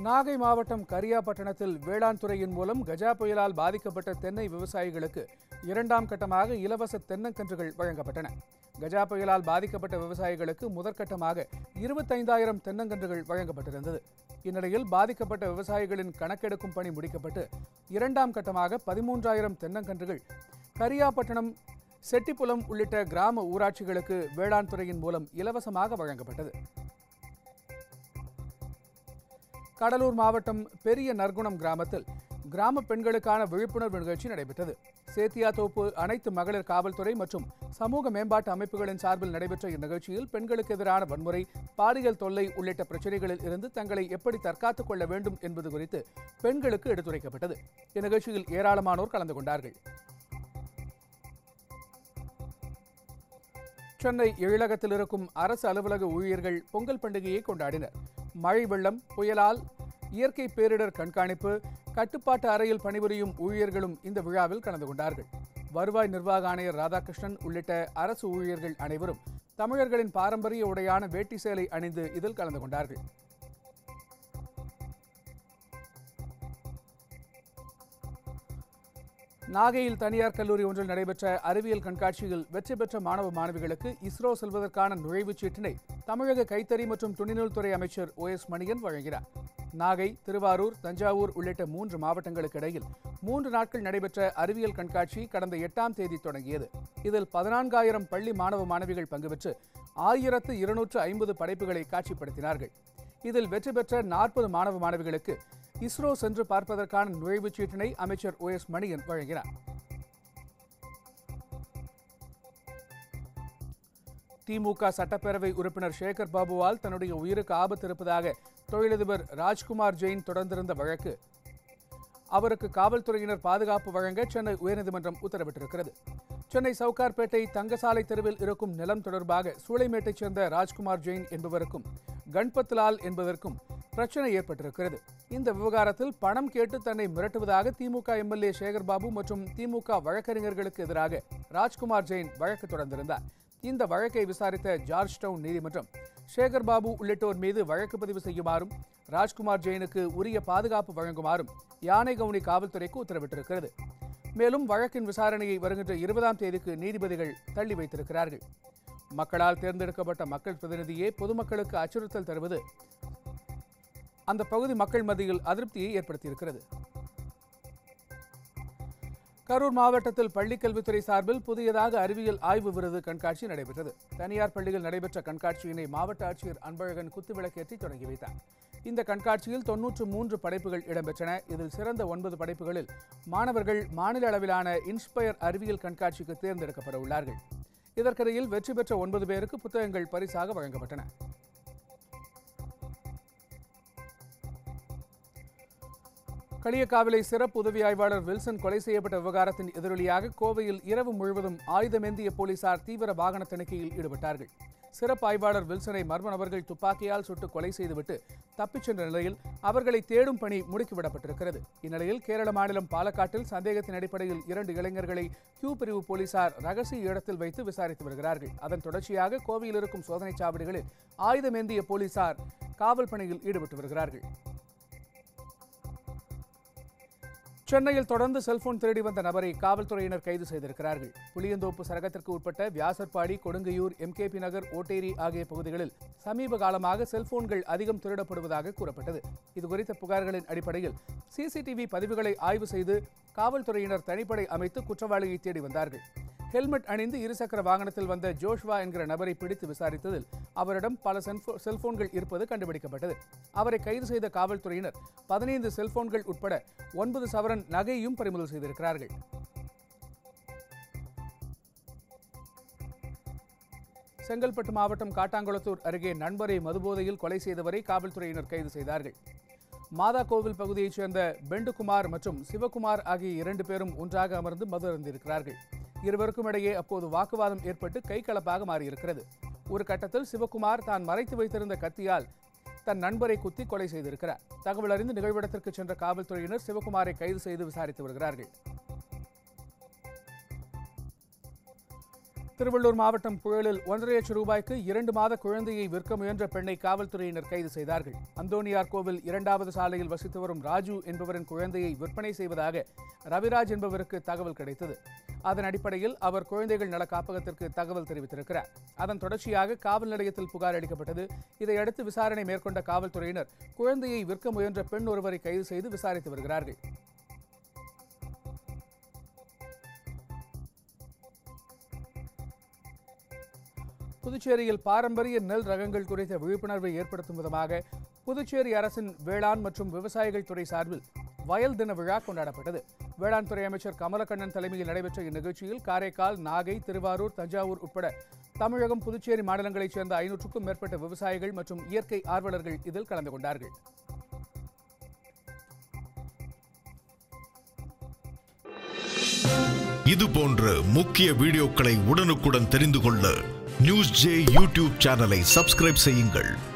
நாகை மாவட்டம் கரியாப்பட்டணத்தில் வேளாண் துறையின் மூலம் கஜா புயலால் பாதிக்கப்பட்ட தென்னை விவசாயிகளுக்கு இரண்டாம் கட்டமாக இலவச தென்னங்கன்றுகள் வழங்கப்பட்டன கஜா புயலால் பாதிக்கப்பட்ட விவசாயிகளுக்கு முதற்கட்டமாக இருபத்தைந்தாயிரம் தென்னங்கன்றுகள் வழங்கப்பட்டிருந்தது இந்நிலையில் பாதிக்கப்பட்ட விவசாயிகளின் கணக்கெடுக்கும் பணி முடிக்கப்பட்டு இரண்டாம் கட்டமாக பதிமூன்றாயிரம் தென்னங்கன்றுகள் கரியாப்பட்டணம் செட்டிப்புலம் உள்ளிட்ட கிராம ஊராட்சிகளுக்கு வேளாண் துறையின் மூலம் இலவசமாக வழங்கப்பட்டது கடலூர் மாவட்டம் பெரிய நற்குணம் கிராமத்தில் கிராம பெண்களுக்கான விழிப்புணர்வு நிகழ்ச்சி நடைபெற்றது சேத்தியாத்தோப்பு அனைத்து மகளிர் காவல்துறை மற்றும் சமூக மேம்பாட்டு அமைப்புகளின் சார்பில் நடைபெற்ற இந்நிகழ்ச்சியில் பெண்களுக்கு எதிரான வன்முறை பாலியல் தொல்லை உள்ளிட்ட பிரச்சனைகளில் இருந்து தங்களை எப்படி தற்காத்துக் கொள்ள வேண்டும் என்பது குறித்து பெண்களுக்கு எடுத்துரைக்கப்பட்டது இந்நிகழ்ச்சியில் ஏராளமானோர் கலந்து கொண்டார்கள் சென்னை எழிலகத்தில் இருக்கும் அரசு அலுவலக ஊழியர்கள் பொங்கல் பண்டிகையை கொண்டாடினர் மழை வெள்ளம் புயலால் இயற்கை பேரிடர் கண்காணிப்பு கட்டுப்பாட்டு அறையில் பணிபுரியும் ஊழியர்களும் இந்த விழாவில் கலந்து கொண்டார்கள் வருவாய் நிர்வாக ஆணையர் ராதாகிருஷ்ணன் உள்ளிட்ட அரசு ஊழியர்கள் அனைவரும் தமிழர்களின் பாரம்பரிய உடையான வேட்டி சேலை அணிந்து இதில் கலந்து கொண்டார்கள் நாகையில் தனியார் கல்லூரி ஒன்றில் நடைபெற்ற அறிவியல் கண்காட்சியில் வெற்றி பெற்ற மாணவ மாணவிகளுக்கு இஸ்ரோ செல்வதற்கான நுழைவுச் சீட்டினை தமிழக கைத்தறி மற்றும் துணிநூல் துறை அமைச்சர் ஓ எஸ் மணியன் வழங்கினார் நாகை திருவாரூர் தஞ்சாவூர் உள்ளிட்ட மூன்று மாவட்டங்களுக்கு இடையில் மூன்று நாட்கள் நடைபெற்ற அறிவியல் கண்காட்சி கடந்த எட்டாம் தேதி தொடங்கியது இதில் பதினான்காயிரம் பள்ளி மாணவ மாணவிகள் பங்குபெற்று ஆயிரத்து இருநூற்று ஐம்பது படைப்புகளை காட்சிப்படுத்தினார்கள் இதில் வெற்றி பெற்ற நாற்பது மாணவ மாணவிகளுக்கு இஸ்ரோ சென்று பார்ப்பதற்கான நுழைவுச் சீட்டினை அமைச்சர் ஓ எஸ் மணியன் வழங்கினார் திமுக சட்டப்பேரவை உறுப்பினர் சேகர் பாபுவால் தன்னுடைய உயிருக்கு ஆபத்து இருப்பதாக தொழிலதிபர் ராஜ்குமார் ஜெயின் தொடர்ந்திருந்த வழக்கு அவருக்கு காவல்துறையினர் பாதுகாப்பு வழங்க சென்னை உயர்நீதிமன்றம் உத்தரவிட்டிருக்கிறது சென்னை சவுகார்பேட்டை தங்கசாலை தெருவில் இருக்கும் நிலம் தொடர்பாக சூளைமேட்டைச் சேர்ந்த ராஜ்குமார் ஜெயின் என்பவருக்கும் கண்பத் லால் என்பதற்கும் பிரச்சனை ஏற்பட்டிருக்கிறது இந்த விவகாரத்தில் பணம் கேட்டு தன்னை மிரட்டுவதாக திமுக எம்எல்ஏ சேகர் பாபு மற்றும் திமுக வழக்கறிஞர்களுக்கு எதிராக ராஜ்குமார் ஜெயின் வழக்கு தொடர்ந்திருந்தார் இந்த வழக்கை விசாரித்த ஜார்ஜ் டவுன் நீதிமன்றம் சேகர் பாபு உள்ளிட்டோர் மீது வழக்கு பதிவு செய்யுமாறும் ராஜ்குமார் ஜெயினுக்கு உரிய பாதுகாப்பு வழங்குமாறும் யானைகவுனி காவல்துறைக்கு உத்தரவிட்டிருக்கிறது மேலும் வழக்கின் விசாரணையை வருகின்ற இருபதாம் தேதிக்கு நீதிபதிகள் தள்ளி வைத்திருக்கிறார்கள் மக்களால் தேர்ந்தெடுக்கப்பட்ட மக்கள் பிரதிநிதியே பொதுமக்களுக்கு அச்சுறுத்தல் தருவது அந்த பகுதி மக்கள் மத்தியில் அதிருப்தியை ஏற்படுத்தியிருக்கிறது கரூர் மாவட்டத்தில் பள்ளிக்கல்வித்துறை சார்பில் புதியதாக அறிவியல் ஆய்வு விருது கண்காட்சி நடைபெற்றது தனியார் பள்ளியில் நடைபெற்ற கண்காட்சியினை மாவட்ட ஆட்சியர் அன்பழகன் குத்துவிளக்கேற்றி தொடங்கி வைத்தார் இந்த கண்காட்சியில் தொன்னூற்று மூன்று படைப்புகள் இடம்பெற்றன இதில் சிறந்த ஒன்பது படைப்புகளில் மாணவர்கள் மாநில அளவிலான இன்ஸ்பயர் அறிவியல் கண்காட்சிக்கு தேர்ந்தெடுக்கப்பட உள்ளார்கள் இதற்கிடையில் வெற்றி பெற்ற ஒன்பது பேருக்கு புத்தகங்கள் பரிசாக வழங்கப்பட்டன களியக்காவிலை சிறப்பு உதவி ஆய்வாளர் வில்சன் கொலை செய்யப்பட்ட விவகாரத்தின் எதிரொலியாக கோவையில் இரவு முழுவதும் ஆயுதமேந்திய போலீசார் தீவிர வாகன தணிக்கையில் ஈடுபட்டார்கள் சிறப்பு ஆய்வாளர் வில்சனை மர்ம நபர்கள் துப்பாக்கியால் சுட்டு கொலை செய்துவிட்டு தப்பிச் சென்ற நிலையில் அவர்களை தேடும் பணி முடுக்கிவிடப்பட்டிருக்கிறது இந்நிலையில் கேரள மாநிலம் பாலக்காட்டில் சந்தேகத்தின் அடிப்படையில் இரண்டு இளைஞர்களை கியூ பிரிவு போலீசார் ரகசிய இடத்தில் வைத்து விசாரித்து வருகிறார்கள் அதன் தொடர்ச்சியாக கோவையில் இருக்கும் சோதனைச் சாவடிகளில் ஆயுதமேந்திய போலீசார் காவல் பணியில் ஈடுபட்டு வருகிறார்கள் சென்னையில் தொடர்ந்து செல்போன் திருடி வந்த நபரை காவல்துறையினர் கைது செய்திருக்கிறார்கள் புளியந்தோப்பு சரகத்திற்கு உட்பட்ட வியாசர்பாடி கொடுங்கையூர் எம்கேபி நகர் ஓட்டேரி ஆகிய பகுதிகளில் சமீப காலமாக செல்போன்கள் அதிகம் திருடப்படுவதாக கூறப்பட்டது இதுகுறித்த புகார்களின் அடிப்படையில் சிசிடிவி பதிவுகளை ஆய்வு செய்து காவல்துறையினர் தனிப்படை அமைத்து குற்றவாளியை தேடி வந்தார்கள் ஹெல்மெட் அணிந்து இருசக்கர வாகனத்தில் வந்த ஜோஷ்வா என்கிற நபரை பிடித்து விசாரித்ததில் அவரிடம் பல செல்போ- செல்போன்கள் இருப்பது கண்டுபிடிக்கப்பட்டது அவரை கைது செய்த காவல்துறையினர் பதினைந்து செல்போன்கள் உட்பட ஒன்பது சவரன் நகையும் பறிமுதல் செய்திருக்கிறார்கள் செங்கல்பட்டு மாவட்டம் காட்டாங்குளத்தூர் அருகே நண்பரை மதுபோதையில் கொலை செய்தவரை காவல்துறையினர் கைது செய்தார்கள் மாதா கோவில் பகுதியைச் சேர்ந்த பெண்டுகுமார் மற்றும் சிவகுமார் ஆகிய இரண்டு பேரும் ஒன்றாக அமர்ந்து மது அருந்திருக்கிறார்கள் இருவருக்கும் இடையே அப்போது வாக்குவாதம் ஏற்பட்டு கைகலப்பாக மாறியிருக்கிறது ஒரு கட்டத்தில் சிவகுமார் தான் மறைத்து வைத்திருந்த கத்தியால் தன் நண்பரை குத்தி கொலை செய்திருக்கிறார் தகவல் அறிந்து நிகழ்விடத்திற்கு சென்ற காவல்துறையினர் சிவகுமாரை கைது செய்து விசாரித்து வருகிறார்கள் திருவள்ளூர் மாவட்டம் புழலில் ஒன்றரை லட்சம் ரூபாய்க்கு இரண்டு மாத குழந்தையை விற்க முயன்ற பெண்ணை காவல்துறையினர் கைது செய்தார்கள் அந்தோனியார் கோவில் இரண்டாவது சாலையில் வசித்து வரும் ராஜு என்பவரின் குழந்தையை விற்பனை செய்வதாக ரவிராஜ் என்பவருக்கு தகவல் கிடைத்தது அதன் அடிப்படையில் அவர் குழந்தைகள் நல காப்பகத்திற்கு தகவல் தெரிவித்திருக்கிறார் அதன் தொடர்ச்சியாக காவல் நிலையத்தில் புகார் அளிக்கப்பட்டது இதையடுத்து விசாரணை மேற்கொண்ட காவல்துறையினர் குழந்தையை விற்க முயன்ற பெண் ஒருவரை கைது செய்து விசாரித்து வருகிறார்கள் புதுச்சேரியில் பாரம்பரிய நெல் ரகங்கள் குறித்த விழிப்புணர்வை ஏற்படுத்தும் விதமாக புதுச்சேரி அரசின் வேளாண் மற்றும் விவசாயிகள் துறை சார்பில் வயல் தின விழா கொண்டாடப்பட்டது வேளாண் துறை அமைச்சர் கமலக்கண்ணன் தலைமையில் நடைபெற்ற இந்நிகழ்ச்சியில் காரைக்கால் நாகை திருவாரூர் தஞ்சாவூர் உட்பட தமிழகம் புதுச்சேரி மாநிலங்களைச் சேர்ந்த ஐநூற்றுக்கும் மேற்பட்ட விவசாயிகள் மற்றும் இயற்கை ஆர்வலர்கள் இதில் கலந்து கொண்டார்கள் இது போன்ற முக்கிய வீடியோக்களை உடனுக்குடன் தெரிந்து கொள்ள நியூஸ் ஜே யூடியூப் சேனலை சப்ஸ்கிரைப் செய்யுங்கள்